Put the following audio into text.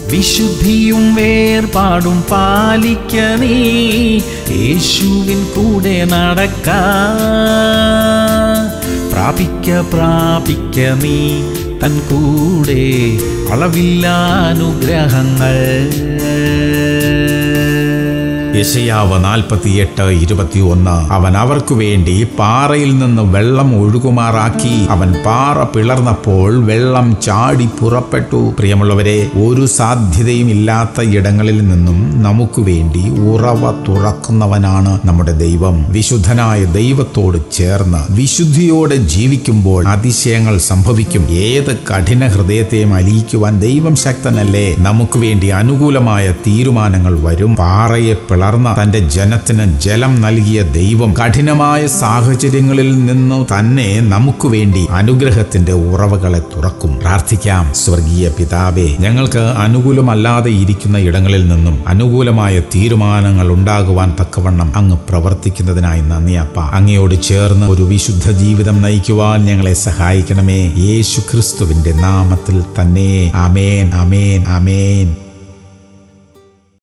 വിശുദ്ധിയും വേർപാടും പാലിക്ക നീ യേശുവിൻ കൂടെ നടക്ക പ്രാപിക്ക പ്രാപിക്ക നീ തൻ കൂടെ അളവില്ല അനുഗ്രഹങ്ങൾ യശയാവ് നാൽപ്പത്തിയെട്ട് ഇരുപത്തിയൊന്ന് അവൻ അവർക്കു വേണ്ടി പാറയിൽ നിന്ന് വെള്ളം ഒഴുകുമാറാക്കി അവൻ പാറ പിളർന്നപ്പോൾ വെള്ളം ചാടി പുറപ്പെട്ടു പ്രിയമുള്ളവരെ ഒരു സാധ്യതയും ഇല്ലാത്ത ഇടങ്ങളിൽ നിന്നും നമുക്ക് വേണ്ടി ഉറവ തുറക്കുന്നവനാണ് നമ്മുടെ ദൈവം വിശുദ്ധനായ ദൈവത്തോട് ചേർന്ന് വിശുദ്ധിയോടെ ജീവിക്കുമ്പോൾ അതിശയങ്ങൾ സംഭവിക്കും ഏത് കഠിന ഹൃദയത്തെയും അലിയിക്കുവാൻ ദൈവം ശക്തനല്ലേ നമുക്ക് വേണ്ടി അനുകൂലമായ തീരുമാനങ്ങൾ വരും പാറയെ പിളർന്ന തന്റെ ജനത്തിന് ജലം നൽകിയ ദൈവം കഠിനമായ സാഹചര്യങ്ങളിൽ നിന്നു തന്നെ നമുക്ക് വേണ്ടി അനുഗ്രഹത്തിന്റെ ഉറവകളെ തുറക്കും പ്രാർത്ഥിക്കാം സ്വർഗീയ പിതാവേ ഞങ്ങൾക്ക് അനുകൂലമല്ലാതെ ഇരിക്കുന്ന ഇടങ്ങളിൽ നിന്നും അനുകൂലമായ തീരുമാനങ്ങൾ ഉണ്ടാകുവാൻ തക്കവണ്ണം അങ്ങ് പ്രവർത്തിക്കുന്നതിനായി നന്ദി അപ്പ അങ്ങയോട് ചേർന്ന് ഒരു വിശുദ്ധ ജീവിതം നയിക്കുവാൻ ഞങ്ങളെ സഹായിക്കണമേ യേശു ക്രിസ്തുവിന്റെ നാമത്തിൽ തന്നെ അമേൻ അമേൻ അമേൻ